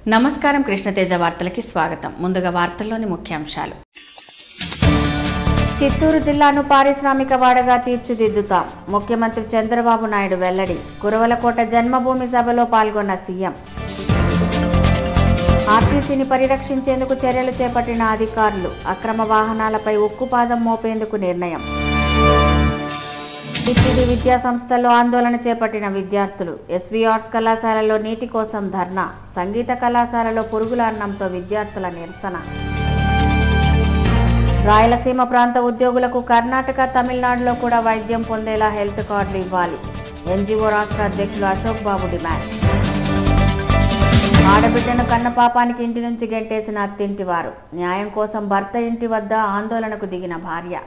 నమస్కారం కృష్ణతేజ వార్తలకి స్వాగతం ముందుగా వార్తల్లోని ముఖ్యాంశాలు చిత్తూరు జిల్లాను పారిశ్రామిక వాడగా తీర్చిదిద్దుతాం ముఖ్యమంత్రి చంద్రబాబు నాయుడు వెల్లడి కురవలకోట జన్మభూమి సభలో పాల్గొన్న సీఎం ఆర్టీసీని పరిరక్షించేందుకు చర్యలు చేపట్టిన అధికారులు అక్రమ వాహనాలపై ఉక్కుపాదం మోపేందుకు నిర్ణయం టిటిడి విద్యా సంస్థల్లో ఆందోళన చేపట్టిన విద్యార్థులు ఎస్వి ఆర్ట్స్ కళాశాలలో నీటి కోసం ధర్నా సంగీత కళాశాలలో పురుగుల అన్నంతో విద్యార్థుల నిరసన రాయలసీమ ప్రాంత ఉద్యోగులకు కర్ణాటక తమిళనాడులో కూడా వైద్యం పొందేలా హెల్త్ కార్డులు ఇవ్వాలి ఎన్జిఓ రాష్ట్ర అధ్యక్షులు అశోక్ బాబు డిమాండ్ ఆడబిడ్డను కన్న పాపానికి ఇంటి నుంచి గెంటేసిన అత్తింటి వారు న్యాయం కోసం భర్త ఇంటి వద్ద ఆందోళనకు దిగిన భార్య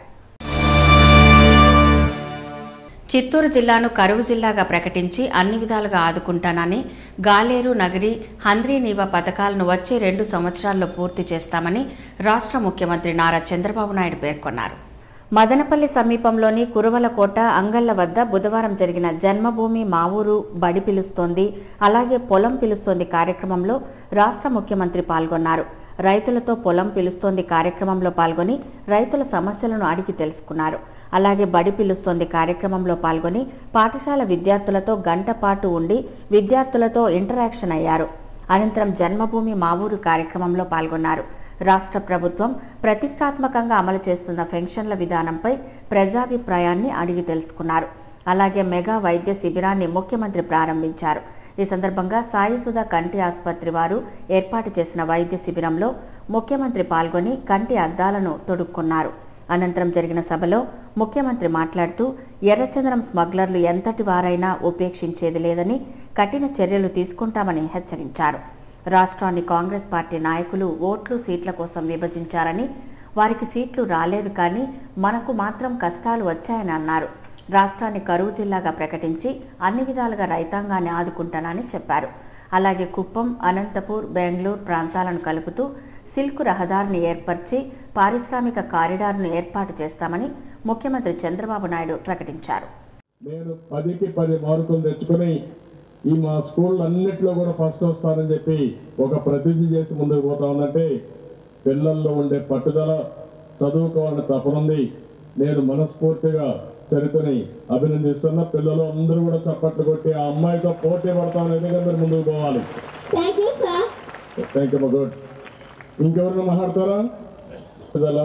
చిత్తూరు జిల్లాను కరువు జిల్లాగా ప్రకటించి అన్ని విధాలుగా ఆదుకుంటానని గాలేరు నగరి హంద్రీనీవ పథకాలను వచ్చే రెండు సంవత్సరాల్లో పూర్తి చేస్తామని రాష్ట్ర ముఖ్యమంత్రి నారా చంద్రబాబు నాయుడు పేర్కొన్నారు మదనపల్లి సమీపంలోని కురవలకోట అంగళ్ల వద్ద బుధవారం జరిగిన జన్మభూమి మా ఊరు బడి పిలుస్తోంది అలాగే పొలం పిలుస్తోంది కార్యక్రమంలో రాష్ట్ర ముఖ్యమంత్రి పాల్గొన్నారు రైతులతో పొలం పిలుస్తోంది కార్యక్రమంలో పాల్గొని రైతుల సమస్యలను అడిగి తెలుసుకున్నారు అలాగే బడి పిలుస్తోంది కార్యక్రమంలో పాల్గొని పాఠశాల విద్యార్థులతో గంట పాటు ఉండి విద్యార్థులతో ఇంటరాక్షన్ అయ్యారు అనంతరం జన్మభూమి మా ఊరు కార్యక్రమంలో పాల్గొన్నారు రాష్ట్ర ప్రభుత్వం ప్రతిష్టాత్మకంగా అమలు చేస్తున్న పెన్షన్ల విధానంపై ప్రజాభిప్రాయాన్ని అడిగి తెలుసుకున్నారు అలాగే మెగా వైద్య శిబిరాన్ని ముఖ్యమంత్రి ప్రారంభించారు ఈ సందర్భంగా సాయిసుధ కంటి ఆసుపత్రి వారు ఏర్పాటు చేసిన వైద్య శిబిరంలో ముఖ్యమంత్రి పాల్గొని కంటి అద్దాలను తొడుక్కున్నారు అనంతరం జరిగిన సభలో ముఖ్యమంత్రి మాట్లాడుతూ ఎర్రచందనం స్మగ్లర్లు ఎంతటి వారైనా ఉపేక్షించేది లేదని కఠిన చర్యలు తీసుకుంటామని హెచ్చరించారు రాష్ట్రాన్ని కాంగ్రెస్ పార్టీ నాయకులు ఓట్లు సీట్ల కోసం విభజించారని వారికి సీట్లు రాలేదు కానీ మనకు మాత్రం కష్టాలు వచ్చాయని అన్నారు రాష్ట్రాన్ని కరువు జిల్లాగా ప్రకటించి అన్ని విధాలుగా రైతాంగాన్ని ఆదుకుంటానని చెప్పారు అలాగే కుప్పం అనంతపూర్ బెంగళూరు ప్రాంతాలను కలుపుతూ సిల్క్ రహదారిని ఏర్పరిచి పారిశ్రామిక కారిడార్ను ఏర్పాటు చేస్తామని ముఖ్యమంత్రి చంద్రబాబు నాయుడు ప్రకటించారు నేను పదికి పది మార్కులు తెచ్చుకొని ఈ మా స్కూల్ అన్నిట్లో కూడా ఫస్ట్ వస్తానని చెప్పి ఒక ప్రతిజ్ఞ చేసి ముందుకు పోతా ఉందంటే పిల్లల్లో ఉండే పట్టుదల చదువుకోవాలని తపనుంది నేను మనస్ఫూర్తిగా చరిత్రని అభినందిస్తున్న పిల్లలు అందరూ కూడా చప్పట్లు కొట్టి ఆ అమ్మాయితో పోటీ పడతామని విధంగా మీరు ముందుకు పోవాలి thank you sir thank you good ఇంకెవరైనా మాట్లాడతారా పట్టుదల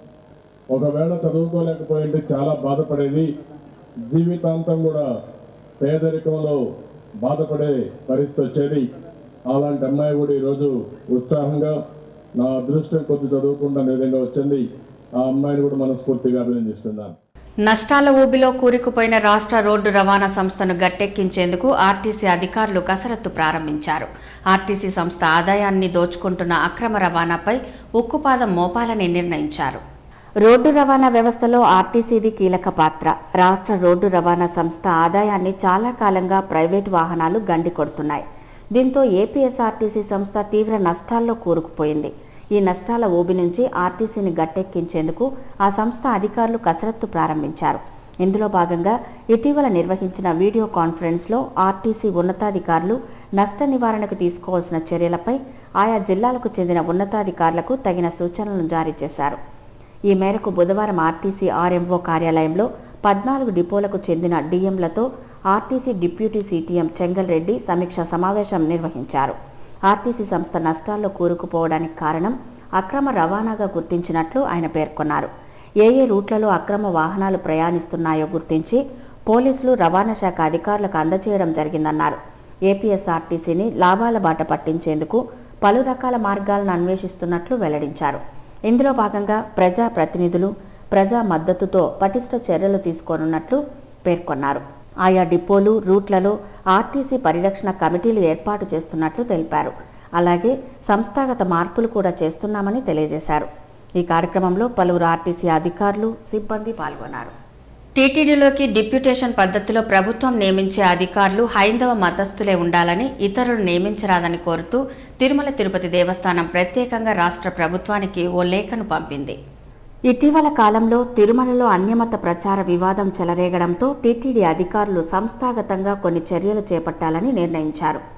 ఒకవేళ చదువుకోలేకపోయింటే చాలా బాధపడేది జీవితాంతం కూడా పేదరికంలో బాధపడే పరిస్థితి వచ్చేది అలాంటి అమ్మాయి కూడా ఈరోజు ఉత్సాహంగా నా అదృష్టం కొద్ది చదువుకుండా విధంగా వచ్చింది ఆ అమ్మాయిని కూడా మనస్ఫూర్తిగా అభినందిస్తున్నాను నష్టాల ఊబిలో కూరుకుపోయిన రాష్ట్ర రోడ్డు రవాణా సంస్థను గట్టెక్కించేందుకు ఆర్టీసీ అధికారులు కసరత్తు ప్రారంభించారు ఆర్టీసీ సంస్థ ఆదాయాన్ని దోచుకుంటున్న అక్రమ రవాణాపై ఉక్కుపాదం మోపాలని నిర్ణయించారు రోడ్డు రవాణా వ్యవస్థలో ఆర్టీసీది కీలక పాత్ర రాష్ట్ర రోడ్డు రవాణా సంస్థ ఆదాయాన్ని చాలా కాలంగా ప్రైవేటు వాహనాలు గండి కొడుతున్నాయి దీంతో ఏపీఎస్ఆర్టీసీ సంస్థ తీవ్ర నష్టాల్లో కూరుకుపోయింది ఈ నష్టాల ఊబి నుంచి ఆర్టీసీని గట్టెక్కించేందుకు ఆ సంస్థ అధికారులు కసరత్తు ప్రారంభించారు ఇందులో భాగంగా ఇటీవల నిర్వహించిన వీడియో కాన్ఫరెన్స్లో ఆర్టీసీ ఉన్నతాధికారులు నష్ట నివారణకు తీసుకోవాల్సిన చర్యలపై ఆయా జిల్లాలకు చెందిన ఉన్నతాధికారులకు తగిన సూచనలను జారీ చేశారు ఈ మేరకు బుధవారం ఆర్టీసీ ఆర్ఎంఓ కార్యాలయంలో పద్నాలుగు డిపోలకు చెందిన డీఎంలతో RTC deputy CTM Chengal Reddy సమీక్ష సమావేశం నిర్వహించారు ఆర్టీసీ సంస్థ నష్టాల్లో కూరుకుపోవడానికి కారణం అక్రమ రవాణాగా గుర్తించినట్లు ఆయన పేర్కొన్నారు ఏ ఏ రూట్లలో అక్రమ వాహనాలు ప్రయాణిస్తున్నాయో గుర్తించి పోలీసులు రవాణా శాఖ అధికారులకు అందజేయడం జరిగిందన్నారు ఏపీఎస్ఆర్టీసీని లాభాల బాట పట్టించేందుకు పలు రకాల మార్గాలను అన్వేషిస్తున్నట్లు వెల్లడించారు ఇందులో భాగంగా ప్రజా ప్రతినిధులు ప్రజా మద్దతుతో పటిష్ట చర్యలు తీసుకోనున్నట్లు పేర్కొన్నారు ఆయా డిపోలు రూట్లలో ఆర్టీసీ పరిరక్షణ కమిటీలు ఏర్పాటు చేస్తున్నట్లు తెలిపారు అలాగే సంస్థాగత మార్పులు కూడా చేస్తున్నామని తెలియజేశారు ఈ కార్యక్రమంలో పలువురు ఆర్టీసీ అధికారులు సిబ్బంది పాల్గొన్నారు టీటీడీలోకి డిప్యూటేషన్ పద్ధతిలో ప్రభుత్వం నియమించే అధికారులు హైందవ మతస్థులే ఉండాలని ఇతరులు నియమించరాదని కోరుతూ తిరుమల తిరుపతి దేవస్థానం ప్రత్యేకంగా రాష్ట్ర ప్రభుత్వానికి ఓ లేఖను పంపింది ఇటీవల కాలంలో తిరుమలలో అన్యమత ప్రచార వివాదం చెలరేగడంతో టీటీడీ అధికారులు సంస్థాగతంగా కొన్ని చర్యలు చేపట్టాలని నిర్ణయించారు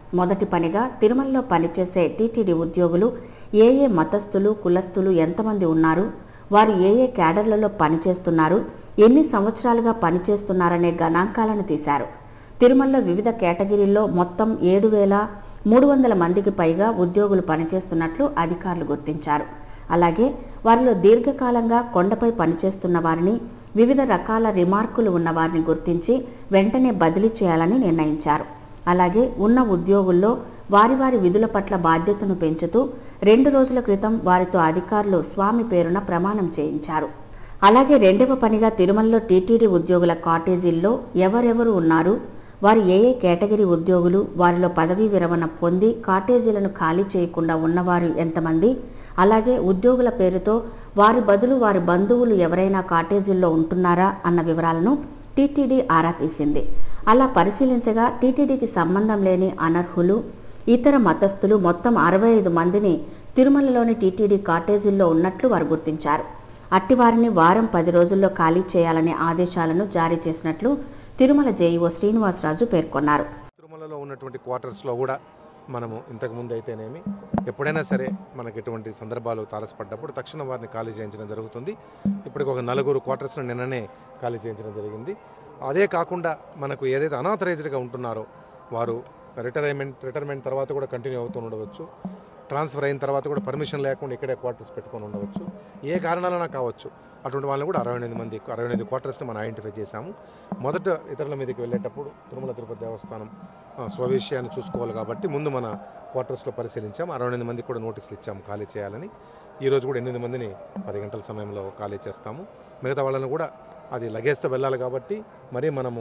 మొదటి పనిగా తిరుమలలో పనిచేసే టీటీడీ ఉద్యోగులు ఏ ఏ మతస్థులు కులస్థులు ఎంతమంది ఉన్నారు వారు ఏ ఏ క్యాడర్లలో పనిచేస్తున్నారు ఎన్ని సంవత్సరాలుగా పనిచేస్తున్నారనే గణాంకాలను తీశారు తిరుమలలో వివిధ కేటగిరీల్లో మొత్తం ఏడు వేల మూడు వందల మందికి పైగా ఉద్యోగులు పనిచేస్తున్నట్లు అధికారులు గుర్తించారు అలాగే వారిలో దీర్ఘకాలంగా కొండపై పనిచేస్తున్న వారిని వివిధ రకాల రిమార్కులు ఉన్న వారిని గుర్తించి వెంటనే బదిలీ చేయాలని నిర్ణయించారు అలాగే ఉన్న ఉద్యోగుల్లో వారి వారి విధుల పట్ల బాధ్యతను పెంచుతూ రెండు రోజుల క్రితం వారితో అధికారులు స్వామి పేరున ప్రమాణం చేయించారు అలాగే రెండవ పనిగా తిరుమలలో టీటీడీ ఉద్యోగుల కాటేజీల్లో ఎవరెవరు ఉన్నారు వారు ఏ ఏ కేటగిరీ ఉద్యోగులు వారిలో పదవీ విరమణ పొంది కాటేజీలను ఖాళీ చేయకుండా ఉన్నవారు ఎంతమంది అలాగే ఉద్యోగుల పేరుతో వారి బదులు వారి బంధువులు ఎవరైనా కాటేజీల్లో ఉంటున్నారా అన్న వివరాలను టీటీడీ ఆరా తీసింది అలా పరిశీలించగా టీటీడీకి సంబంధం లేని అనర్హులు ఇతర మతస్థులు మొత్తం అరవై ఐదు మందిని తిరుమలలోని టీటీడీ కాటేజీల్లో ఉన్నట్లు వారు గుర్తించారు అట్టివారిని వారం పది రోజుల్లో ఖాళీ చేయాలనే ఆదేశాలను జారీ చేసినట్లు తిరుమల జేఈఓ శ్రీనివాసరాజు పేర్కొన్నారు తిరుమలలో ఉన్నటువంటి క్వార్టర్స్లో కూడా మనము ఇంతకుముందు అయితేనేమి ఎప్పుడైనా సరే మనకి ఎటువంటి సందర్భాలు తారసపడ్డప్పుడు తక్షణం వారిని ఖాళీ చేయించడం జరుగుతుంది ఇప్పటికి ఒక నలుగురు క్వార్టర్స్ను నిన్ననే ఖాళీ చేయించడం జరిగింది అదే కాకుండా మనకు ఏదైతే అనాథరైజ్డ్గా ఉంటున్నారో వారు రిటైర్మెంట్ రిటైర్మెంట్ తర్వాత కూడా కంటిన్యూ అవుతూ ఉండవచ్చు ట్రాన్స్ఫర్ అయిన తర్వాత కూడా పర్మిషన్ లేకుండా ఇక్కడే క్వార్టర్స్ పెట్టుకొని ఉండవచ్చు ఏ కారణాలైనా కావచ్చు అటువంటి వాళ్ళని కూడా అరవై ఎనిమిది మంది అరవై ఎనిమిది క్వార్టర్స్ని మనం ఐడెంటిఫై చేశాము మొదట ఇతరుల మీదకి వెళ్ళేటప్పుడు తిరుమల తిరుపతి దేవస్థానం ఆ, స్వవిషయాన్ని చూసుకోవాలి కాబట్టి ముందు మన క్వార్టర్స్లో పరిశీలించాము అరవై ఎనిమిది మందికి కూడా నోటీసులు ఇచ్చాము ఖాళీ చేయాలని ఈరోజు కూడా ఎనిమిది మందిని పది గంటల సమయంలో ఖాళీ చేస్తాము మిగతా వాళ్ళని కూడా అది లగేజ్తో వెళ్ళాలి కాబట్టి మరీ మనము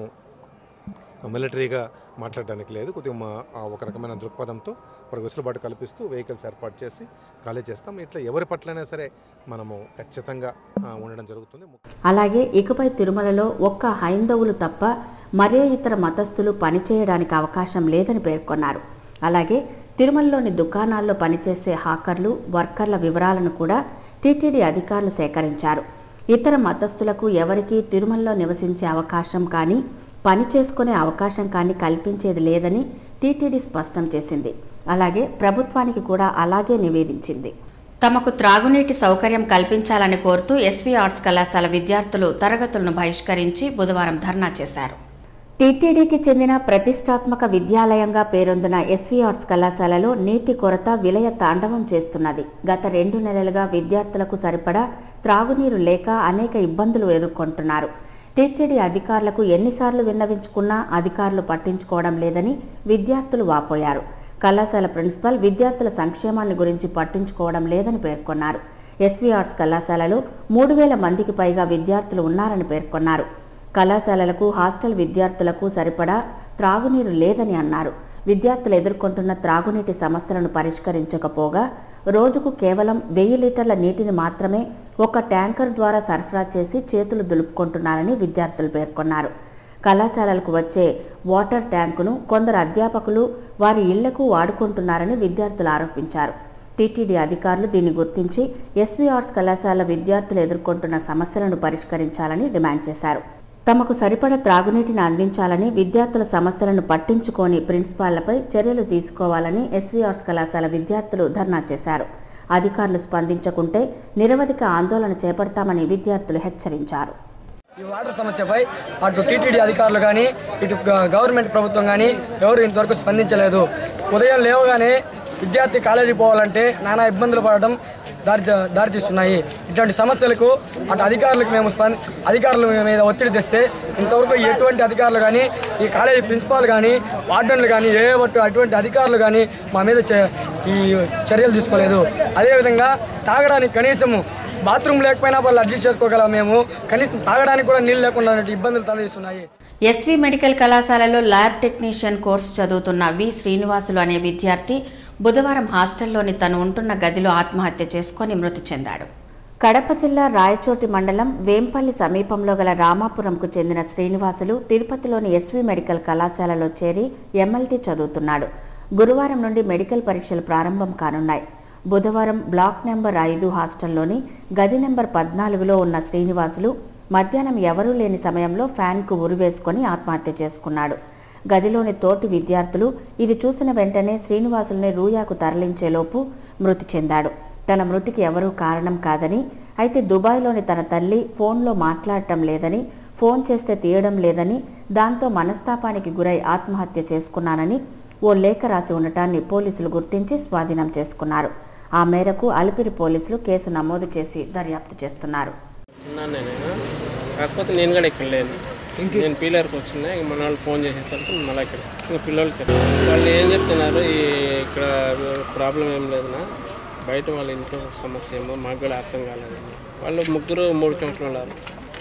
మిలిటరీగా మాట్లాడడానికి లేదు కొద్దిగా మా ఆ ఒక రకమైన దృక్పథంతో వారికి వెసులుబాటు కల్పిస్తూ వెహికల్స్ ఏర్పాటు చేసి ఖాళీ చేస్తాం ఇట్లా ఎవరి పట్లైనా సరే మనము ఖచ్చితంగా ఆ, ఉండడం జరుగుతుంది అలాగే ఇకపై తిరుమలలో ఒక్క హైందవులు తప్ప మరే ఇతర మతస్థులు పనిచేయడానికి అవకాశం లేదని పేర్కొన్నారు అలాగే తిరుమలలోని దుకాణాల్లో పనిచేసే హాకర్లు వర్కర్ల వివరాలను కూడా టీటీడీ అధికారులు సేకరించారు ఇతర మతస్థులకు ఎవరికీ తిరుమలలో నివసించే అవకాశం కానీ పని చేసుకునే అవకాశం కానీ కల్పించేది లేదని టీటీడీ స్పష్టం చేసింది అలాగే ప్రభుత్వానికి కూడా అలాగే నివేదించింది తమకు త్రాగునీటి సౌకర్యం కల్పించాలని కోరుతూ ఎస్వి ఆర్ట్స్ కళాశాల విద్యార్థులు తరగతులను బహిష్కరించి బుధవారం ధర్నా చేశారు టీటీడీకి చెందిన ప్రతిష్టాత్మక విద్యాలయంగా పేరొందిన ఎస్వి ఆర్ట్స్ కళాశాలలో నీటి కొరత విలయ తాండవం చేస్తున్నది గత రెండు నెలలుగా విద్యార్థులకు సరిపడా త్రాగునీరు లేక అనేక ఇబ్బందులు ఎదుర్కొంటున్నారు టీటీడీ అధికారులకు ఎన్నిసార్లు విన్నవించుకున్నా అధికారులు పట్టించుకోవడం లేదని విద్యార్థులు వాపోయారు కళాశాల ప్రిన్సిపల్ విద్యార్థుల సంక్షేమాన్ని గురించి పట్టించుకోవడం లేదని పేర్కొన్నారు ఎస్వి ఆర్ట్స్ కళాశాలలో మూడు వేల మందికి పైగా విద్యార్థులు ఉన్నారని పేర్కొన్నారు కళాశాలలకు హాస్టల్ విద్యార్థులకు సరిపడా త్రాగునీరు లేదని అన్నారు విద్యార్థులు ఎదుర్కొంటున్న త్రాగునీటి సమస్యలను పరిష్కరించకపోగా రోజుకు కేవలం వెయ్యి లీటర్ల నీటిని మాత్రమే ఒక ట్యాంకర్ ద్వారా సరఫరా చేసి చేతులు దులుపుకుంటున్నారని విద్యార్థులు పేర్కొన్నారు కళాశాలలకు వచ్చే వాటర్ ట్యాంకును కొందరు అధ్యాపకులు వారి ఇళ్లకు వాడుకుంటున్నారని విద్యార్థులు ఆరోపించారు టీటీడీ అధికారులు దీన్ని గుర్తించి ఎస్వీ ఆర్ట్స్ కళాశాల విద్యార్థులు ఎదుర్కొంటున్న సమస్యలను పరిష్కరించాలని డిమాండ్ చేశారు తమకు సరిపడ త్రాగునీటిని అందించాలని విద్యార్థుల సమస్యలను పట్టించుకోని ప్రిన్సిపాళ్లపై చర్యలు తీసుకోవాలని ఎస్వీ ఆర్ట్స్ కళాశాల విద్యార్థులు ధర్నా చేశారు అధికారులు స్పందించకుంటే నిరవధిక ఆందోళన చేపడతామని విద్యార్థులు హెచ్చరించారు ఈ వాటర్ సమస్యపై అటు టీటీడీ అధికారులు కానీ ఇటు గ- గవర్నమెంట్ ప్రభుత్వం కానీ ఎవరు ఇంతవరకు స్పందించలేదు ఉదయం లేవగానే విద్యార్థి కాలేజీ పోవాలంటే నానా ఇబ్బందులు పడడం దారి దారితీస్తున్నాయి ఇటువంటి సమస్యలకు అటు అధికారులకు మేము స్పంద అధికారుల మీద ఒత్తిడి తెస్తే ఇంతవరకు ఎటువంటి అధికారులు కానీ ఈ కాలేజీ ప్రిన్సిపాల్ కానీ వార్డెన్లు కానీ ఏ ఒట్టు అటువంటి అధికారులు కానీ మా మీద చే- ఈ చర్యలు తీసుకోలేదు అదేవిధంగా తాగడానికి కనీసము బాత్రూమ్ లేకపోయినా వాళ్ళు అడ్జస్ట్ చేసుకోగలం మేము కనీసం తాగడానికి కూడా నీళ్ళు లేకుండా ఇబ్బందులు తలెత్తున్నాయి ఎస్వి మెడికల్ కళాశాలలో ల్యాబ్ టెక్నీషియన్ కోర్సు చదువుతున్న వి శ్రీనివాసులు అనే విద్యార్థి బుధవారం హాస్టల్లోని తను ఉంటున్న గదిలో ఆత్మహత్య చేసుకొని మృతి చెందాడు కడప జిల్లా రాయచోటి మండలం వేంపల్లి సమీపంలో గల రామాపురంకు చెందిన శ్రీనివాసులు తిరుపతిలోని ఎస్వి మెడికల్ కళాశాలలో చేరి ఎంఎల్టీ చదువుతున్నాడు గురువారం నుండి మెడికల్ పరీక్షలు ప్రారంభం కానున్నాయి బుధవారం బ్లాక్ నెంబర్ ఐదు హాస్టల్లోని గది నెంబర్ పద్నాలుగులో ఉన్న శ్రీనివాసులు మధ్యాహ్నం ఎవరూ లేని సమయంలో ఫ్యాన్కు ఉరివేసుకొని ఆత్మహత్య చేసుకున్నాడు గదిలోని తోటి విద్యార్థులు ఇది చూసిన వెంటనే శ్రీనివాసుల్ని రూయాకు తరలించేలోపు మృతి చెందాడు తన మృతికి ఎవరూ కారణం కాదని అయితే దుబాయ్లోని తన తల్లి ఫోన్లో మాట్లాడటం లేదని ఫోన్ చేస్తే తీయడం లేదని దాంతో మనస్తాపానికి గురై ఆత్మహత్య చేసుకున్నానని ఓ లేఖ రాసి ఉండటాన్ని పోలీసులు గుర్తించి స్వాధీనం చేసుకున్నారు ఆ మేరకు అలిపిరి పోలీసులు కేసు నమోదు చేసి దర్యాప్తు చేస్తున్నారు ఉన్నాను నేను కాకపోతే నేను కూడా ఇక్కడ లేను నేను పీలర్కి వచ్చిందా ఇంక మన వాళ్ళు ఫోన్ చేసేసరికి మళ్ళీ ఇక్కడ ఇంకా పిల్లలు చెప్పారు వాళ్ళు ఏం చెప్తున్నారు ఈ ఇక్కడ ప్రాబ్లం ఏం లేదునా బయట వాళ్ళ ఇంట్లో సమస్య ఏమో మాకు కూడా అర్థం కాలేదని వాళ్ళు ముగ్గురు మూడు సంవత్సరాలు ఉన్నారు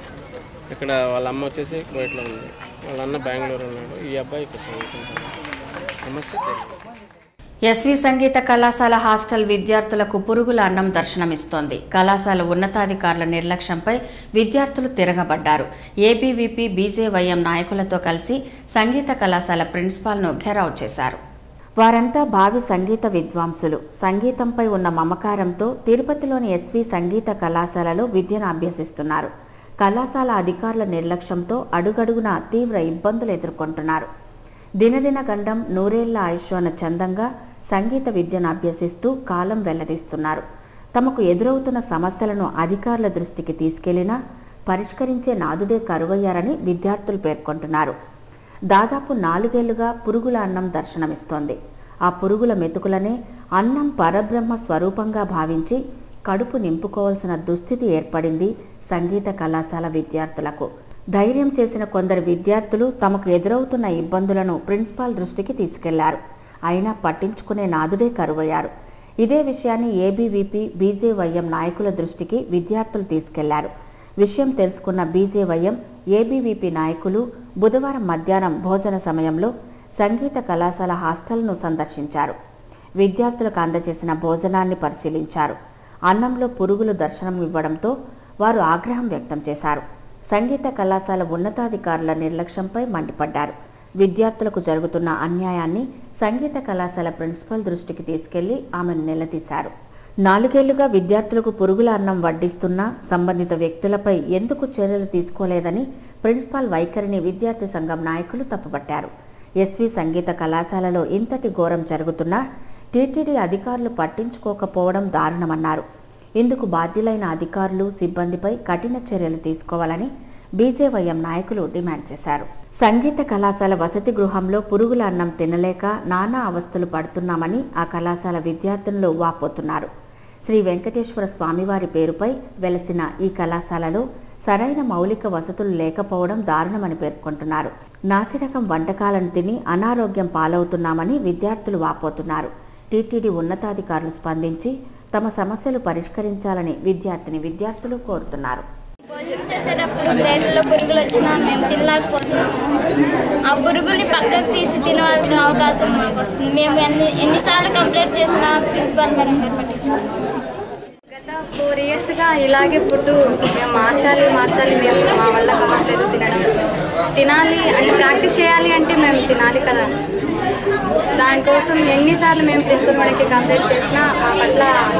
ఇక్కడ వాళ్ళ అమ్మ వచ్చేసి కువైట్లో ఉంది వాళ్ళ అన్న బెంగళూరు ఉన్నాడు ఈ అబ్బాయి ఇక్కడ చదువుకుంటాడు సమస్య తెలియదు ఎస్వి సంగీత కళాశాల హాస్టల్ విద్యార్థులకు పురుగుల అన్నం దర్శనమిస్తోంది కళాశాల ఉన్నతాధికారుల నిర్లక్ష్యంపై విద్యార్థులు తిరగబడ్డారు ఏబీవీపీ బీజేవైఎం నాయకులతో కలిసి సంగీత కళాశాల ప్రిన్సిపాల్ను ఘెరావ్ చేశారు వారంతా భావి సంగీత విద్వాంసులు సంగీతంపై ఉన్న మమకారంతో తిరుపతిలోని ఎస్వి సంగీత కళాశాలలో విద్యను అభ్యసిస్తున్నారు కళాశాల అధికారుల నిర్లక్ష్యంతో అడుగడుగునా తీవ్ర ఇబ్బందులు ఎదుర్కొంటున్నారు దినదిన గండం నూరేళ్ల ఆయుష్ అన్న చందంగా సంగీత విద్యను అభ్యసిస్తూ కాలం వెల్లదీస్తున్నారు తమకు ఎదురవుతున్న సమస్యలను అధికారుల దృష్టికి తీసుకెళ్లినా పరిష్కరించే నాదుడే కరువయ్యారని విద్యార్థులు పేర్కొంటున్నారు దాదాపు నాలుగేళ్లుగా పురుగుల అన్నం దర్శనమిస్తోంది ఆ పురుగుల మెతుకులనే అన్నం పరబ్రహ్మ స్వరూపంగా భావించి కడుపు నింపుకోవాల్సిన దుస్థితి ఏర్పడింది సంగీత కళాశాల విద్యార్థులకు ధైర్యం చేసిన కొందరు విద్యార్థులు తమకు ఎదురవుతున్న ఇబ్బందులను ప్రిన్సిపాల్ దృష్టికి తీసుకెళ్లారు అయినా పట్టించుకునే నాదుడే కరువయ్యారు ఇదే విషయాన్ని ఏబీవీపీ బీజేవైఎం నాయకుల దృష్టికి విద్యార్థులు తీసుకెళ్లారు విషయం తెలుసుకున్న బీజేవైఎం ఏబీవీపీ నాయకులు బుధవారం మధ్యాహ్నం భోజన సమయంలో సంగీత కళాశాల హాస్టల్ను సందర్శించారు విద్యార్థులకు అందజేసిన భోజనాన్ని పరిశీలించారు అన్నంలో పురుగులు దర్శనం ఇవ్వడంతో వారు ఆగ్రహం వ్యక్తం చేశారు సంగీత కళాశాల ఉన్నతాధికారుల నిర్లక్ష్యంపై మండిపడ్డారు విద్యార్థులకు జరుగుతున్న అన్యాయాన్ని సంగీత కళాశాల ప్రిన్సిపల్ దృష్టికి తీసుకెళ్లి ఆమెను నిలదీశారు నాలుగేళ్లుగా విద్యార్థులకు పురుగుల అన్నం వడ్డిస్తున్నా సంబంధిత వ్యక్తులపై ఎందుకు చర్యలు తీసుకోలేదని ప్రిన్సిపాల్ వైఖరిని విద్యార్థి సంఘం నాయకులు తప్పుపట్టారు ఎస్వి సంగీత కళాశాలలో ఇంతటి ఘోరం జరుగుతున్నా టీటీడీ అధికారులు పట్టించుకోకపోవడం దారుణమన్నారు ఇందుకు బాధ్యులైన అధికారులు సిబ్బందిపై కఠిన చర్యలు తీసుకోవాలని బీజేవైఎం నాయకులు డిమాండ్ చేశారు సంగీత కళాశాల వసతి గృహంలో పురుగుల అన్నం తినలేక నానా అవస్థలు పడుతున్నామని ఆ కళాశాల విద్యార్థులు వాపోతున్నారు శ్రీ వెంకటేశ్వర స్వామివారి పేరుపై వెలసిన ఈ కళాశాలలో సరైన మౌలిక వసతులు లేకపోవడం దారుణమని పేర్కొంటున్నారు నాసిరకం వంటకాలను తిని అనారోగ్యం పాలవుతున్నామని విద్యార్థులు వాపోతున్నారు టీటీడీ ఉన్నతాధికారులు స్పందించి తమ సమస్యలు పరిష్కరించాలని విద్యార్థిని విద్యార్థులు కోరుతున్నారు భోజనం చేసేటప్పుడు ప్లేట్లలో పురుగులు వచ్చినా మేము తినలేకపోతున్నాము ఆ పురుగుల్ని పక్కకు తీసి తినవలసిన అవకాశం మాకు వస్తుంది మేము ఎన్ని ఎన్నిసార్లు కంప్లైంట్ చేసినా ప్రిన్సిపాల్ మేడం గారు పట్టించుకున్నాం గత ఫోర్ ఇయర్స్గా ఇలాగే ఫుడ్ మేము మార్చాలి మార్చాలి మేము మా వల్ల కావట్లేదు తినడం తినాలి అంటే ప్రాక్టీస్ చేయాలి అంటే మేము తినాలి కదా దానికోసం ఎన్నిసార్లు మేము ప్రిన్సిపల్ మేడంకి కంప్లైంట్ చేసినా మా పట్ల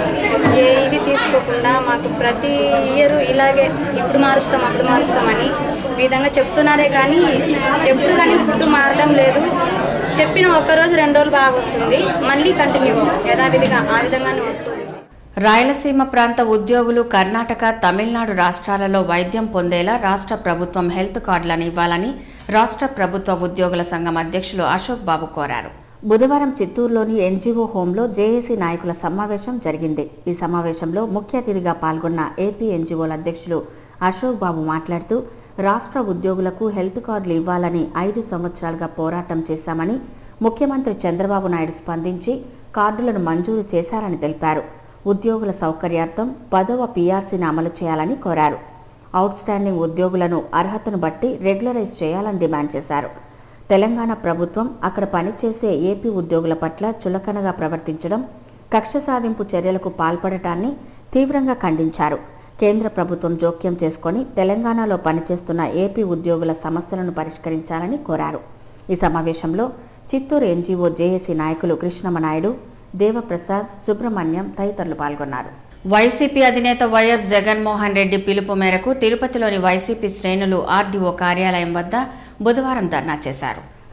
ఏ ఇది తీసుకోకుండా మాకు ప్రతి ఇయర్ ఇలాగే ఇప్పుడు మారుస్తాం అప్పుడు మారుస్తామని ఈ విధంగా చెప్తున్నారే కానీ ఎప్పుడు కానీ ఫుడ్ మారడం లేదు చెప్పిన ఒక్కరోజు రెండు రోజులు బాగా వస్తుంది మళ్ళీ కంటిన్యూ యథావిధిగా ఆ విధంగానే వస్తుంది రాయలసీమ ప్రాంత ఉద్యోగులు కర్ణాటక తమిళనాడు రాష్ట్రాలలో వైద్యం పొందేలా రాష్ట్ర ప్రభుత్వం హెల్త్ కార్డులను ఇవ్వాలని రాష్ట్ర ప్రభుత్వ ఉద్యోగుల సంఘం అధ్యక్షులు అశోక్ బాబు కోరారు బుధవారం చిత్తూరులోని ఎన్జీఓ హోంలో జేఏసీ నాయకుల సమావేశం జరిగింది ఈ సమావేశంలో ముఖ్య అతిథిగా పాల్గొన్న ఏపీ ఎన్జీఓల అధ్యక్షులు అశోక్ బాబు మాట్లాడుతూ రాష్ట్ర ఉద్యోగులకు హెల్త్ కార్డులు ఇవ్వాలని ఐదు సంవత్సరాలుగా పోరాటం చేశామని ముఖ్యమంత్రి చంద్రబాబు నాయుడు స్పందించి కార్డులను మంజూరు చేశారని తెలిపారు ఉద్యోగుల సౌకర్యార్థం పదవ పీఆర్సీని అమలు చేయాలని కోరారు అవుట్స్టాండింగ్ ఉద్యోగులను అర్హతను బట్టి రెగ్యులరైజ్ చేయాలని డిమాండ్ చేశారు తెలంగాణ ప్రభుత్వం అక్కడ పనిచేసే ఏపీ ఉద్యోగుల పట్ల చులకనగా ప్రవర్తించడం కక్ష సాధింపు చర్యలకు పాల్పడటాన్ని తీవ్రంగా ఖండించారు కేంద్ర ప్రభుత్వం జోక్యం చేసుకొని తెలంగాణలో పనిచేస్తున్న ఏపీ ఉద్యోగుల సమస్యలను పరిష్కరించాలని కోరారు ఈ సమావేశంలో చిత్తూరు ఎన్జీఓ జేఏసీ నాయకులు కృష్ణమనాయుడు దేవప్రసాద్ సుబ్రహ్మణ్యం తదితరులు పాల్గొన్నారు వైసీపీ అధినేత వైఎస్ జగన్మోహన్ రెడ్డి పిలుపు మేరకు తిరుపతిలోని వైసీపీ శ్రేణులు ఆర్డీఓ కార్యాలయం వద్ద బుధవారం ధర్నా చేశారు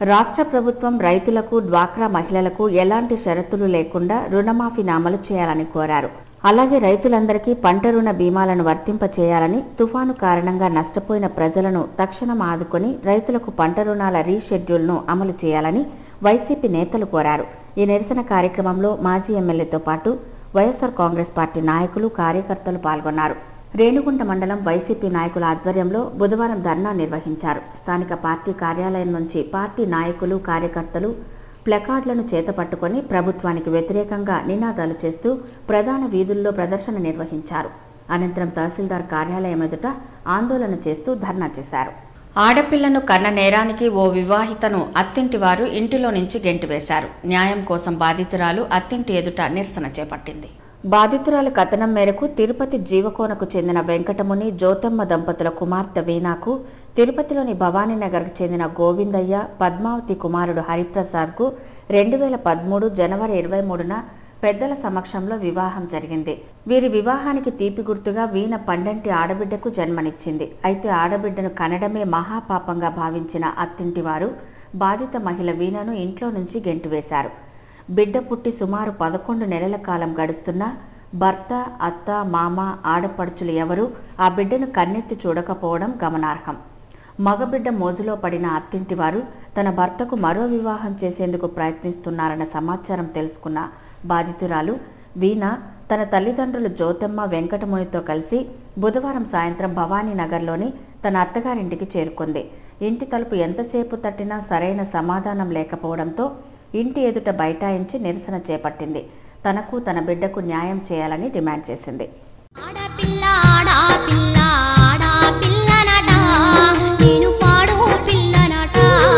రాష్ట్ర ప్రభుత్వం రైతులకు డ్వాక్రా మహిళలకు ఎలాంటి షరతులు లేకుండా రుణమాఫీని అమలు చేయాలని కోరారు అలాగే రైతులందరికీ పంట రుణ బీమాలను వర్తింపచేయాలని తుఫాను కారణంగా నష్టపోయిన ప్రజలను తక్షణం ఆదుకొని రైతులకు పంట రుణాల రీషెడ్యూల్ను అమలు చేయాలని వైసీపీ నేతలు కోరారు ఈ నిరసన కార్యక్రమంలో మాజీ ఎమ్మెల్యేతో పాటు వైఎస్ఆర్ కాంగ్రెస్ పార్టీ నాయకులు కార్యకర్తలు పాల్గొన్నారు రేణుగుంట మండలం వైసీపీ నాయకుల ఆధ్వర్యంలో బుధవారం ధర్నా నిర్వహించారు స్థానిక పార్టీ కార్యాలయం నుంచి పార్టీ నాయకులు కార్యకర్తలు ప్లకార్డులను చేతపట్టుకొని ప్రభుత్వానికి వ్యతిరేకంగా నినాదాలు చేస్తూ ప్రధాన వీధుల్లో ప్రదర్శన నిర్వహించారు అనంతరం తహసీల్దార్ కార్యాలయం ఎదుట ఆందోళన చేస్తూ ధర్నా చేశారు ఆడపిల్లను కన్న నేరానికి ఓ వివాహితను అత్తింటి వారు ఇంటిలో నుంచి గెంటివేశారు న్యాయం కోసం బాధితురాలు అత్తింటి ఎదుట నిరసన చేపట్టింది బాధితురాలి కథనం మేరకు తిరుపతి జీవకోనకు చెందిన వెంకటముని జ్యోతమ్మ దంపతుల కుమార్తె వీణాకు తిరుపతిలోని భవానీనగర్కు చెందిన గోవిందయ్య పద్మావతి కుమారుడు హరిప్రసాద్కు రెండు వేల పదమూడు జనవరి ఇరవై మూడున పెద్దల సమక్షంలో వివాహం జరిగింది వీరి వివాహానికి తీపి గుర్తుగా వీణ పండంటి ఆడబిడ్డకు జన్మనిచ్చింది అయితే ఆడబిడ్డను కనడమే మహాపాపంగా భావించిన అత్తింటి వారు బాధిత మహిళ వీణను ఇంట్లో నుంచి గెంటివేశారు బిడ్డ పుట్టి సుమారు పదకొండు నెలల కాలం గడుస్తున్నా భర్త అత్త మామ ఆడపడుచులు ఎవరూ ఆ బిడ్డను కన్నెత్తి చూడకపోవడం గమనార్హం మగబిడ్డ మోజులో పడిన అత్తింటి వారు తన భర్తకు మరో వివాహం చేసేందుకు ప్రయత్నిస్తున్నారన్న సమాచారం తెలుసుకున్న బాధితురాలు వీణ తన తల్లిదండ్రులు జ్యోతమ్మ వెంకటమునితో కలిసి బుధవారం సాయంత్రం భవానీ నగర్లోని తన అత్తగారింటికి చేరుకుంది ఇంటి తలుపు ఎంతసేపు తట్టినా సరైన సమాధానం లేకపోవడంతో ఇంటి ఎదుట బైఠాయించి నిరసన చేపట్టింది తనకు తన బిడ్డకు న్యాయం చేయాలని డిమాండ్ చేసింది ఆడపిల్ల ఆడపిల్ల ఆడపిల్లనట నేను పాడు పిల్లనట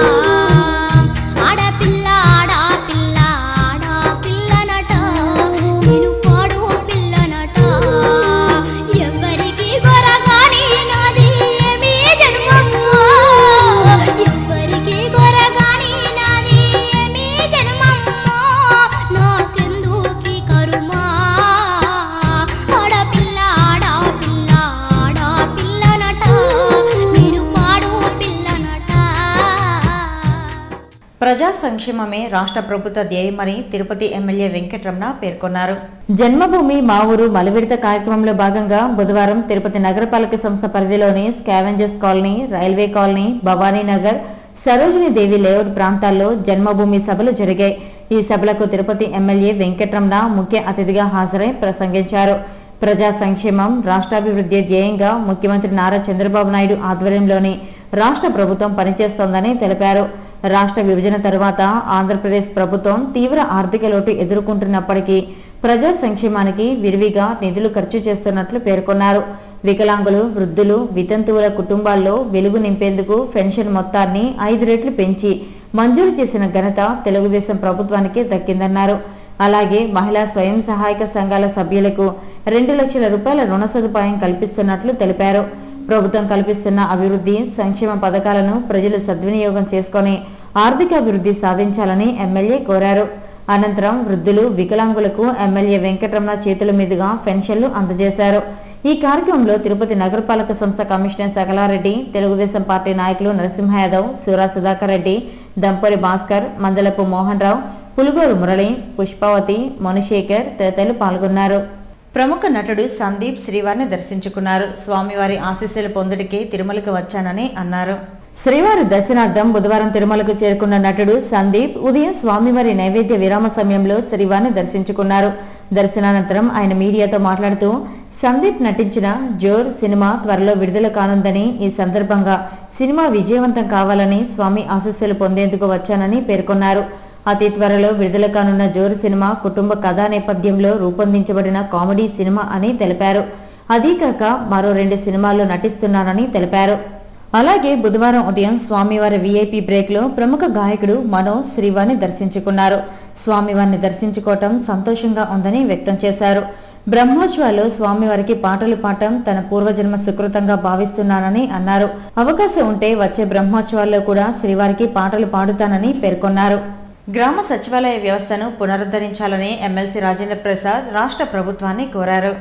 ఆడపిల్ల ఆడపిల్ల ఆడపిల్లనట నేను పాడు పిల్లనట ఎవరికి గొరగాని నాది ఏమీ జన్మమ్మో ఎవరికి గొరగాని నాది ఏమీ జన్మమ్మో నాకెందుకీ కరుమా ఆడపిల్ల ఆడపిల్ల ఆడపిల్లనట నేను పాడు పిల్లనట ప్రజా సంక్షేమమే రాష్ట్ర ప్రభుత్వ ధ్యేయమని తిరుపతి ఎమ్మెల్యే వెంకటరమణ పేర్కొన్నారు జన్మభూమి మా ఊరు మలివిడత కార్యక్రమంలో భాగంగా బుధవారం తిరుపతి నగరపాలక సంస్థ పరిధిలోని scavengers colony railway colony Bhavani Nagar Sarojini Devi layout ప్రాంతాల్లో జన్మభూమి సభలు జరిగాయి ఈ సభలకు తిరుపతి ఎమ్మెల్యే వెంకటరమణ ముఖ్య అతిథిగా హాజరై ప్రసంగించారు ప్రజా సంక్షేమం రాష్ట్రాభివృద్ధి ధ్యేయంగా ముఖ్యమంత్రి నారా చంద్రబాబు నాయుడు ఆధ్వర్యంలోని రాష్ట్ర ప్రభుత్వం పనిచేస్తోందని తెలిపారు రాష్ట్ర విభజన తర్వాత ఆంధ్రప్రదేశ్ ప్రభుత్వం తీవ్ర ఆర్థిక లోటు ఎదుర్కొంటున్నప్పటికీ ప్రజా సంక్షేమానికి విరివిగా నిధులు ఖర్చు చేస్తున్నట్లు పేర్కొన్నారు వికలాంగులు వృద్ధులు వితంతువుల కుటుంబాల్లో వెలుగు నింపేందుకు పెన్షన్ మొత్తాన్ని ఐదు రెట్లు పెంచి మంజూరు చేసిన ఘనత తెలుగుదేశం ప్రభుత్వానికి దక్కిందన్నారు అలాగే మహిళా స్వయం సహాయక సంఘాల సభ్యులకు రెండు లక్షల రూపాయల రుణ సదుపాయం కల్పిస్తున్నట్లు తెలిపారు ప్రభుత్వం కల్పిస్తున్న అభివృద్ధి సంక్షేమ పథకాలను ప్రజలు సద్వినియోగం చేసుకొని ఆర్థిక అభివృద్ధి సాధించాలని ఎమ్మెల్యే కోరారు అనంతరం వృద్ధులు వికలాంగులకు ఎమ్మెల్యే వెంకటరమణ చేతుల మీదుగా పెన్షన్లు అందజేశారు ఈ కార్యక్రమంలో తిరుపతి నగరపాలక సంస్థ కమిషనర్ సకలారెడ్డి తెలుగుదేశం పార్టీ నాయకులు నరసింహ యాదవ్ సూరా సుధాకర్ రెడ్డి దంపరి భాస్కర్ మందలపు మోహన్ రావు పులుగోరు మురళి పుష్పావతి మనుశేఖర్ తదితరులు పాల్గొన్నారు ప్రముఖ నటుడు సందీప్ శ్రీవారిని దర్శించుకున్నారు స్వామివారి ఆశీస్సులు పొందుడికి తిరుమలకు వచ్చానని అన్నారు శ్రీవారి దర్శనార్థం బుధవారం తిరుమలకు చేరుకున్న నటుడు సందీప్ ఉదయం స్వామివారి నైవేద్య విరామ సమయంలో శ్రీవారిని దర్శించుకున్నారు దర్శనానంతరం ఆయన మీడియాతో మాట్లాడుతూ సందీప్ నటించిన జోర్ సినిమా త్వరలో విడుదల కానుందని ఈ సందర్భంగా సినిమా విజయవంతం కావాలని స్వామి ఆశీస్సులు పొందేందుకు వచ్చానని పేర్కొన్నారు అతి త్వరలో విడుదల కానున్న జోరు సినిమా కుటుంబ కథా నేపథ్యంలో రూపొందించబడిన కామెడీ సినిమా అని తెలిపారు అదీకాక మరో రెండు సినిమాల్లో నటిస్తున్నారని తెలిపారు అలాగే బుధవారం ఉదయం స్వామివారి వీఐపీ బ్రేక్ లో ప్రముఖ గాయకుడు మనోజ్ శ్రీవారిని దర్శించుకున్నారు స్వామివారిని దర్శించుకోవటం సంతోషంగా ఉందని వ్యక్తం చేశారు బ్రహ్మోత్సవాల్లో స్వామివారికి పాటలు పాడటం తన పూర్వజన్మ సుకృతంగా భావిస్తున్నానని అన్నారు అవకాశం ఉంటే వచ్చే బ్రహ్మోత్సవాల్లో కూడా శ్రీవారికి పాటలు పాడుతానని పేర్కొన్నారు గ్రామ సచివాలయ వ్యవస్థను పునరుద్ధరించాలని ఎమ్మెల్సీ రాజేంద్ర ప్రసాద్ రాష్ట్ర ప్రభుత్వాన్ని కోరారు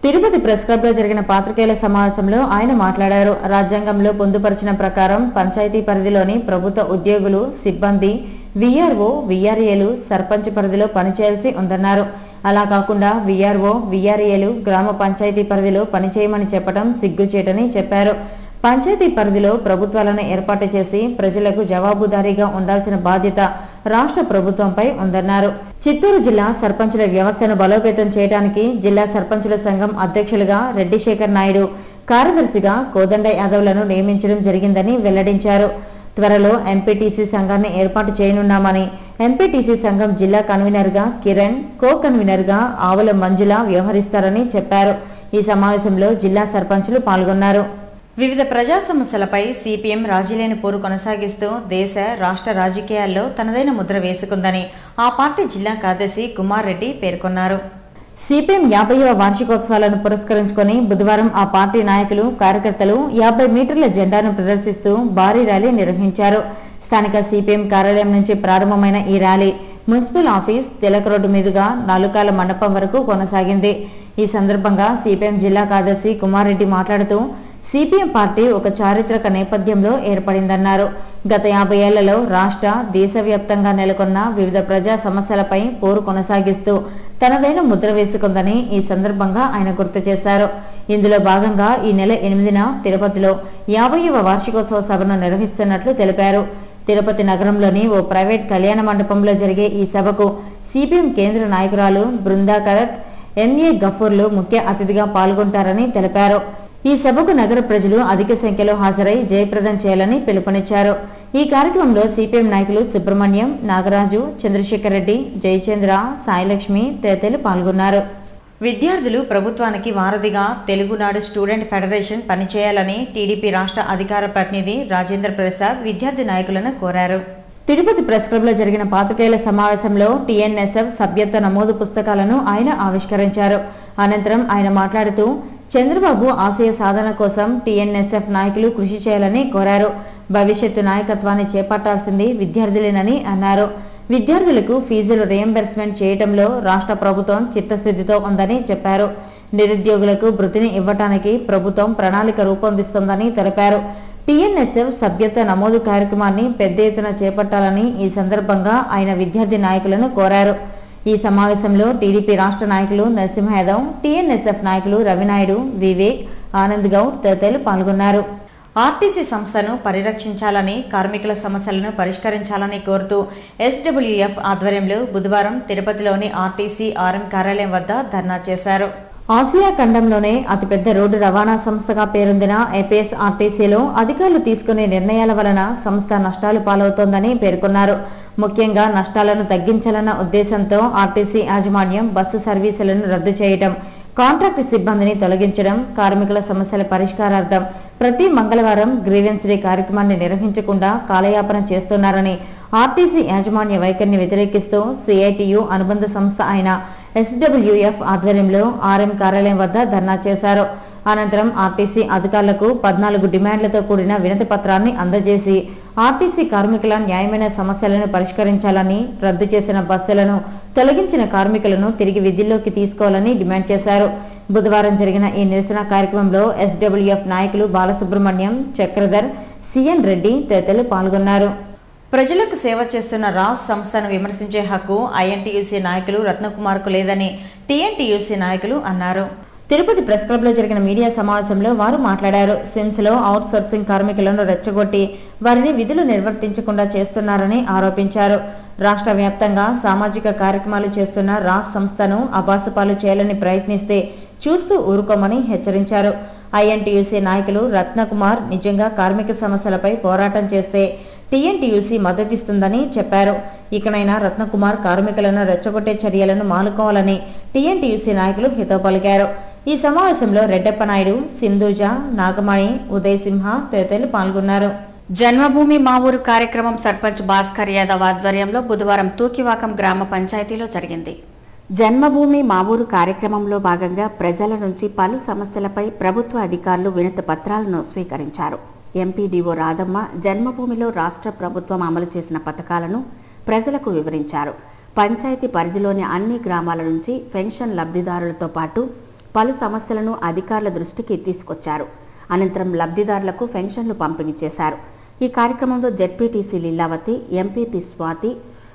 తిరుపతి ప్రెస్ క్లబ్ లో జరిగిన పాత్రికేయుల సమావేశంలో ఆయన మాట్లాడారు రాజ్యాంగంలో పొందుపరిచిన ప్రకారం పంచాయతీ పరిధిలోని ప్రభుత్వ ఉద్యోగులు సిబ్బంది విఆర్ఓ విఆర్ఏలు సర్పంచ్ పరిధిలో పనిచేయాల్సి ఉందన్నారు అలా కాకుండా విఆర్ఓ విఆర్ఏలు గ్రామ పంచాయతీ పరిధిలో పనిచేయమని చెప్పడం సిగ్గుచేటని చెప్పారు పంచాయతీ పరిధిలో ప్రభుత్వాలను ఏర్పాటు చేసి ప్రజలకు జవాబుదారీగా ఉండాల్సిన బాధ్యత రాష్ట్ర ప్రభుత్వంపై ఉందన్నారు చిత్తూరు జిల్లా సర్పంచుల వ్యవస్థను బలోపేతం చేయడానికి జిల్లా సర్పంచుల సంఘం అధ్యక్షులుగా రెడ్డి శేఖర్ నాయుడు కార్యదర్శిగా కోదండ యాదవ్లను నియమించడం జరిగిందని వెల్లడించారు త్వరలో ఎంపీటీసీ సంఘాన్ని ఏర్పాటు చేయనున్నామని ఎంపీటీసీ సంఘం జిల్లా కన్వీనర్ గా కిరణ్ కో కన్వీనర్ గా ఆవుల మంజుల వ్యవహరిస్తారని చెప్పారు ఈ సమావేశంలో జిల్లా సర్పంచులు పాల్గొన్నారు వివిధ ప్రజా సమస్యలపై సిపిఎం రాజీలేని పోరు కొనసాగిస్తూ దేశ రాష్ట్ర రాజకీయాల్లో తనదైన ముద్ర వేసుకుందని ఆ పార్టీ జిల్లా కార్యదర్శి కుమార్ రెడ్డి పేర్కొన్నారు సిపిఎం యాభైవ వార్షికోత్సవాలను పురస్కరించుకొని బుధవారం ఆ పార్టీ నాయకులు కార్యకర్తలు యాభై మీటర్ల జెండాను ప్రదర్శిస్తూ భారీ ర్యాలీ నిర్వహించారు స్థానిక సిపిఎం కార్యాలయం నుంచి ప్రారంభమైన ఈ rally municipal office Tilak road మీదుగా నాలుకాల మండపం వరకు కొనసాగింది ఈ సందర్భంగా సిపిఎం జిల్లా కార్యదర్శి కుమార్ రెడ్డి మాట్లాడుతూ సిపిఎం పార్టీ ఒక చారిత్రక నేపథ్యంలో ఏర్పడిందన్నారు గత యాభై ఏళ్లలో రాష్ట్ర దేశవ్యాప్తంగా నెలకొన్న వివిధ ప్రజా సమస్యలపై పోరు కొనసాగిస్తూ తనదైన ముద్ర వేసుకుందని ఈ సందర్భంగా ఆయన గుర్తు చేశారు ఇందులో భాగంగా ఈ నెల ఎనిమిదిన తిరుపతిలో యాభైవ వార్షికోత్సవ సభను నిర్వహిస్తున్నట్లు తెలిపారు తిరుపతి నగరంలోని ఓ ప్రైవేట్ కళ్యాణ మండపంలో జరిగే ఈ సభకు సిపిఎం కేంద్ర నాయకురాలు బృందా కరత్ ఎంఏ గఫూర్లు ముఖ్య అతిథిగా పాల్గొంటారని తెలిపారు ఈ సభకు నగర ప్రజలు అధిక సంఖ్యలో హాజరై జయప్రదం చేయాలని పిలుపునిచ్చారు ఈ కార్యక్రమంలో సిపిఎం నాయకులు సుబ్రహ్మణ్యం నాగరాజు చంద్రశేఖర్ రెడ్డి జయచంద్ర సాయిలక్ష్మి తదితరులు పాల్గొన్నారు విద్యార్థులు ప్రభుత్వానికి వారధిగా తెలుగునాడు స్టూడెంట్ ఫెడరేషన్ పనిచేయాలని టీడీపీ రాష్ట్ర అధికార ప్రతినిధి రాజేంద్ర ప్రసాద్ విద్యార్థి నాయకులను కోరారు తిరుపతి ప్రెస్ క్లబ్ లో జరిగిన పాత్రికేయుల సమావేశంలో టీఎన్ఎస్ఎఫ్ సభ్యత్వ నమోదు పుస్తకాలను ఆయన ఆవిష్కరించారు అనంతరం ఆయన మాట్లాడుతూ చంద్రబాబు ఆశయ సాధన కోసం టీఎన్ఎస్ఎఫ్ నాయకులు కృషి చేయాలని కోరారు భవిష్యత్తు నాయకత్వాన్ని చేపట్టాల్సింది విద్యార్థులేనని అన్నారు విద్యార్థులకు ఫీజులు రియంబర్స్మెంట్ చేయడంలో రాష్ట్ర ప్రభుత్వం చిత్తశుద్ధితో ఉందని చెప్పారు నిరుద్యోగులకు వృత్తిని ఇవ్వటానికి ప్రభుత్వం ప్రణాళిక రూపొందిస్తోందని తెలిపారు టీఎన్ఎస్ఎఫ్ సభ్యత్వ నమోదు కార్యక్రమాన్ని పెద్ద ఎత్తున చేపట్టాలని ఈ సందర్భంగా ఆయన విద్యార్థి నాయకులను కోరారు ఈ సమావేశంలో టీడీపీ రాష్ట్ర నాయకులు నరసింహ యాదవ్ టీఎన్ఎస్ఎఫ్ నాయకులు రవినాయుడు వివేక్ ఆనంద్ గౌడ్ తదితరులు పాల్గొన్నారు ఆర్టీసీ సంస్థను పరిరక్షించాలని కార్మికుల సమస్యలను పరిష్కరించాలని కోరుతూ ఎస్డబ్ల్యూఎఫ్ ఆధ్వర్యంలో బుధవారం తిరుపతిలోని ఆర్టీసీ ఆర్ఎం కార్యాలయం వద్ద ధర్నా చేశారు ఆసియా ఖండంలోనే అతిపెద్ద రోడ్డు రవాణా సంస్థగా పేరొందిన ఏపీఎస్ ఆర్టీసీలో అధికారులు తీసుకునే నిర్ణయాల వలన సంస్థ నష్టాలు పాలవుతోందని పేర్కొన్నారు ముఖ్యంగా నష్టాలను తగ్గించాలన్న ఉద్దేశంతో ఆర్టీసీ యాజమాన్యం బస్సు సర్వీసులను రద్దు చేయడం కాంట్రాక్టు సిబ్బందిని తొలగించడం కార్మికుల సమస్యల పరిష్కారార్థం ప్రతి మంగళవారం గ్రీవెన్స్ డే కార్యక్రమాన్ని నిర్వహించకుండా కాలయాపన చేస్తున్నారని ఆర్టీసీ యాజమాన్య వైఖరిని వ్యతిరేకిస్తూ సిఐటియు అనుబంధ సంస్థ అయిన ఎస్డబ్ల్యూఎఫ్ ఆధ్వర్యంలో ఆర్ఎం కార్యాలయం వద్ద ధర్నా చేశారు అనంతరం ఆర్టీసీ అధికారులకు పద్నాలుగు డిమాండ్లతో కూడిన వినతి పత్రాన్ని అందజేసి ఆర్టీసీ కార్మికుల న్యాయమైన సమస్యలను పరిష్కరించాలని రద్దు చేసిన బస్సులను తొలగించిన కార్మికులను తిరిగి విధుల్లోకి తీసుకోవాలని డిమాండ్ చేశారు బుధవారం జరిగిన ఈ నిరసన కార్యక్రమంలో ఎస్డబ్ల్యూఎఫ్ నాయకులు బాలసుబ్రహ్మణ్యం చక్రధర్ సిఎన్ రెడ్డి తదితరులు పాల్గొన్నారు ప్రజలకు సేవ చేస్తున్న రాస్ సంస్థను విమర్శించే హక్కు ఐఎన్టీయూసీ నాయకులు రత్నకుమార్కు లేదని టీఎన్టీయూసీ నాయకులు అన్నారు తిరుపతి ప్రెస్ క్లబ్ లో జరిగిన మీడియా సమావేశంలో వారు మాట్లాడారు స్విమ్స్ లో అవుట్ సోర్సింగ్ కార్మికులను రెచ్చగొట్టి వారిని విధులు నిర్వర్తించకుండా చేస్తున్నారని ఆరోపించారు రాష్ట్ర వ్యాప్తంగా సామాజిక కార్యక్రమాలు చేస్తున్న రాస్ సంస్థను అబాసుపాలు చేయాలని ప్రయత్నిస్తే చూస్తూ ఊరుకోమని హెచ్చరించారు ఐఎన్టీయూసీ నాయకులు రత్నకుమార్ నిజంగా కార్మిక సమస్యలపై పోరాటం చేస్తే టీఎన్టీయూసీ మద్దతిస్తుందని చెప్పారు ఇకనైనా రత్నకుమార్ కార్మికులను రెచ్చగొట్టే చర్యలను మానుకోవాలని టీఎన్టీయూసీ నాయకులు హితవు పలికారు ఈ సమావేశంలో రెడ్డప్ప నాయుడు సింధూజ నాగమణి ఉదయ్ సింహ తదితరులు పాల్గొన్నారు జన్మభూమి మా ఊరు కార్యక్రమం సర్పంచ్ భాస్కర్ యాదవ్ ఆధ్వర్యంలో బుధవారం తూకివాకం గ్రామ పంచాయతీలో జరిగింది జన్మభూమి మా ఊరు కార్యక్రమంలో భాగంగా ప్రజల నుంచి పలు సమస్యలపై ప్రభుత్వ అధికారులు వినతి పత్రాలను స్వీకరించారు ఎంపీడీఓ రాధమ్మ జన్మభూమిలో రాష్ట్ర ప్రభుత్వం అమలు చేసిన పథకాలను ప్రజలకు వివరించారు పంచాయతీ పరిధిలోని అన్ని గ్రామాల నుంచి పెన్షన్ లబ్ధిదారులతో పాటు పలు సమస్యలను అధికారుల దృష్టికి తీసుకొచ్చారు అనంతరం లబ్ధిదారులకు పెన్షన్లు పంపిణీ చేశారు ఈ కార్యక్రమంలో ZPTC Leelavathi MPP Swathi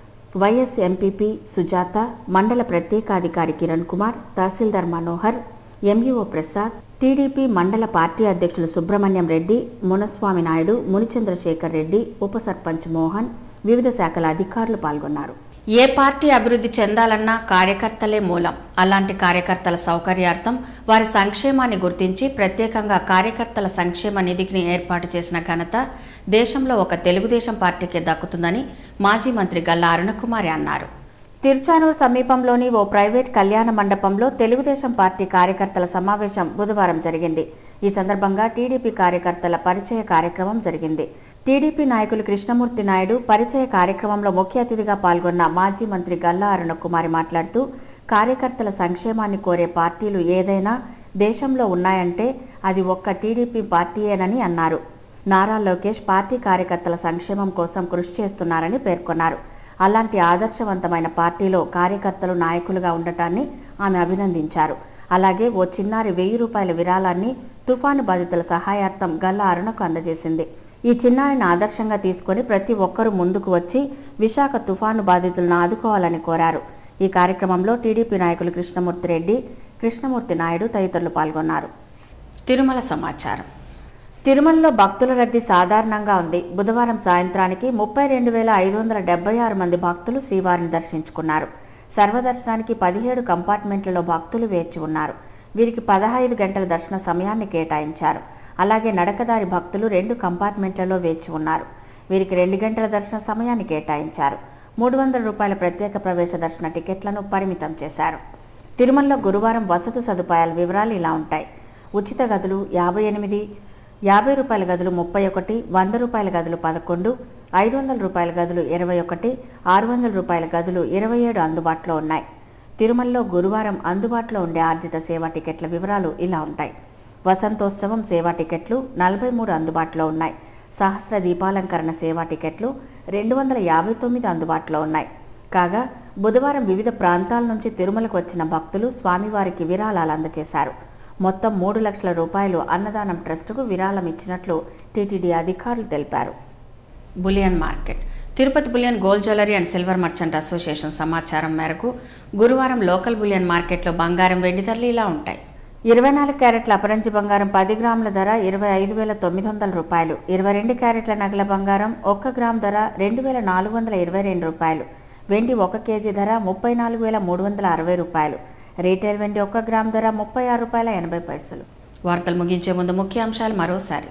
vice MPP Sujatha మండల ప్రత్యేకాధికారి కిరణ్ కుమార్ తహసీల్దార్ మనోహర్ ఎంఈఓ ప్రసాద్ టీడీపీ మండల పార్టీ అధ్యక్షులు సుబ్రహ్మణ్యం రెడ్డి మునస్వామి నాయుడు మునిచంద్రశేఖర్ రెడ్డి ఉప సర్పంచ్ మోహన్ వివిధ శాఖల అధికారులు పాల్గొన్నారు ఏ పార్టీ అభివృద్ధి చెందాలన్నా కార్యకర్తలే మూలం అలాంటి కార్యకర్తల సౌకర్యార్థం వారి సంక్షేమాన్ని గుర్తించి ప్రత్యేకంగా కార్యకర్తల సంక్షేమ నిధిని ఏర్పాటు చేసిన ఘనత దేశంలో ఒక తెలుగుదేశం పార్టీకే దక్కుతుందని మాజీ మంత్రి గల్లా అరుణకుమారి అన్నారు తిరుచానూరు సమీపంలోని ఓ ప్రైవేట్ కళ్యాణ మండపంలో తెలుగుదేశం పార్టీ కార్యకర్తల సమావేశం బుధవారం జరిగింది ఈ సందర్భంగా టీడీపీ కార్యకర్తల పరిచయ కార్యక్రమం జరిగింది టీడీపీ నాయకులు కృష్ణమూర్తి నాయుడు పరిచయ కార్యక్రమంలో ముఖ్య అతిథిగా పాల్గొన్న మాజీ మంత్రి గల్లా అరుణకుమారి మాట్లాడుతూ కార్యకర్తల సంక్షేమాన్ని కోరే పార్టీలు ఏదైనా దేశంలో ఉన్నాయంటే అది ఒక్క టీడీపీ పార్టీయేనని అన్నారు నారా లోకేష్ పార్టీ కార్యకర్తల సంక్షేమం కోసం కృషి చేస్తున్నారని పేర్కొన్నారు అలాంటి ఆదర్శవంతమైన పార్టీలో కార్యకర్తలు నాయకులుగా ఉండటాన్ని ఆమె అభినందించారు అలాగే ఓ చిన్నారి వెయ్యి రూపాయల విరాళాన్ని తుఫాను బాధితుల సహాయార్థం గల్లా అరుణకు అందజేసింది ఈ చిన్నారిని ఆదర్శంగా తీసుకొని ప్రతి ఒక్కరూ ముందుకు వచ్చి విశాఖ తుఫాను బాధితులను ఆదుకోవాలని కోరారు ఈ కార్యక్రమంలో టీడీపీ నాయకులు కృష్ణమూర్తి రెడ్డి కృష్ణమూర్తి నాయుడు తదితరులు పాల్గొన్నారు తిరుమల సమాచారం తిరుమలలో భక్తుల రద్దీ సాధారణంగా ఉంది బుధవారం సాయంత్రానికి ముప్పై రెండు వేల ఐదు వందల డెబ్బై ఆరు మంది భక్తులు శ్రీవారిని దర్శించుకున్నారు సర్వదర్శనానికి పదిహేడు కంపార్ట్మెంట్లలో భక్తులు వేచి ఉన్నారు వీరికి పదహైదు గంటల దర్శన సమయాన్ని కేటాయించారు అలాగే నడకదారి భక్తులు రెండు కంపార్ట్మెంట్లలో వేచి ఉన్నారు వీరికి రెండు గంటల దర్శన సమయాన్ని కేటాయించారు మూడు వందల రూపాయల ప్రత్యేక ప్రవేశ దర్శన టికెట్లను పరిమితం చేశారు తిరుమలలో గురువారం వసతి సదుపాయాల వివరాలు ఇలా ఉంటాయి ఉచిత గదులు యాభై ఎనిమిది యాభై రూపాయల గదులు ముప్పై ఒకటి వంద రూపాయల గదులు పదకొండు ఐదు వందల రూపాయల గదులు ఇరవై ఒకటి ఆరు వందల రూపాయల గదులు ఇరవై ఏడు అందుబాటులో ఉన్నాయి తిరుమలలో గురువారం అందుబాటులో ఉండే ఆర్జిత సేవా టికెట్ల వివరాలు ఇలా ఉంటాయి వసంతోత్సవం సేవా టికెట్లు నలభై మూడు అందుబాటులో ఉన్నాయి సహస్ర దీపాలంకరణ సేవా టికెట్లు రెండు వందల యాభై తొమ్మిది అందుబాటులో ఉన్నాయి కాగా బుధవారం వివిధ ప్రాంతాల నుంచి తిరుమలకు వచ్చిన భక్తులు స్వామివారికి విరాళాలు అందజేశారు మొత్తం మూడు లక్షల రూపాయలు అన్నదానం ట్రస్టుకు విరాళం ఇచ్చినట్లు టీటీడీ అధికారులు తెలిపారు bullion market Tirupati bullion gold jewellery and silver merchant association సమాచారం మేరకు గురువారం లోకల్ బులియన్ మార్కెట్లో బంగారం వెండి ధరలు ఇలా ఉంటాయి ఇరవై నాలుగు క్యారెట్ల అపరంజి బంగారం పది గ్రాముల ధర ఇరవై ఐదు వేల తొమ్మిది వందల రూపాయలు ఇరవై రెండు క్యారెట్ల నగల బంగారం ఒక్క గ్రామ్ ధర రెండు వేల నాలుగు వందల ఇరవై రెండు రూపాయలు వెండి ఒక కేజీ ధర ముప్పై నాలుగు వేల మూడు వందల అరవై రూపాయలు రీటైల్ వెండి ఒక్క గ్రామ్ ధర ముప్పై ఆరు రూపాయల ఎనభై పైసలు వార్తలు ముగించే ముందు ముఖ్యాంశాలు మరోసారి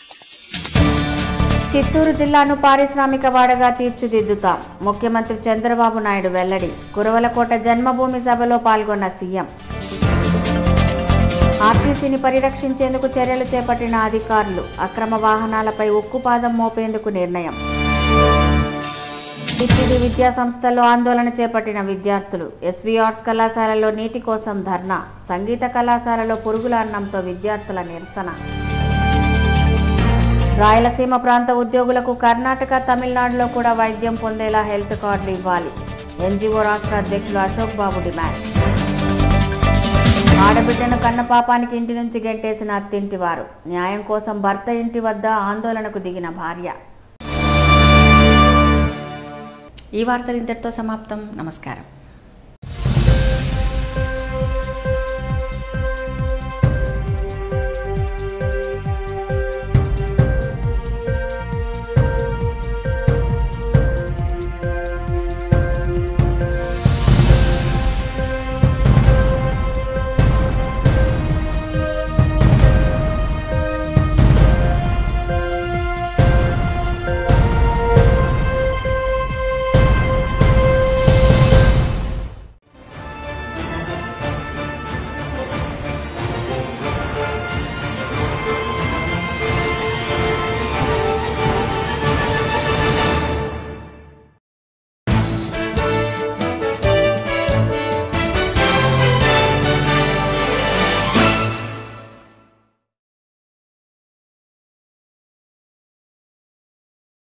చిత్తూరు జిల్లాను పారిశ్రామిక వాడగా తీర్చిదిద్దుతాం ముఖ్యమంత్రి చంద్రబాబు నాయుడు వెల్లడి కురవలకోట జన్మభూమి సభలో పాల్గొన్న సీఎం ఆర్టీసీని పరిరక్షించేందుకు చర్యలు చేపట్టిన అధికారులు అక్రమ వాహనాలపై ఉక్కుపాదం మోపేందుకు నిర్ణయం టిటిడి విద్యా సంస్థల్లో ఆందోళన చేపట్టిన విద్యార్థులు ఎస్వి ఆర్ట్స్ కళాశాలలో నీటి కోసం ధర్నా సంగీత కళాశాలలో పురుగుల అన్నంతో విద్యార్థుల నిరసన రాయలసీమ ప్రాంత ఉద్యోగులకు కర్ణాటక తమిళనాడులో కూడా వైద్యం పొందేలా హెల్త్ కార్డులు ఇవ్వాలి ఎన్జిఓ రాష్ట్ర అధ్యక్షులు అశోక్ బాబు డిమాండ్ ఆడబిడ్డను కన్న పాపానికి ఇంటి నుంచి గెంటేసిన అత్తింటి వారు న్యాయం కోసం భర్త ఇంటి వద్ద ఆందోళనకు దిగిన భార్య ఈ వార్తలు ఇంతటితో సమాప్తం నమస్కారం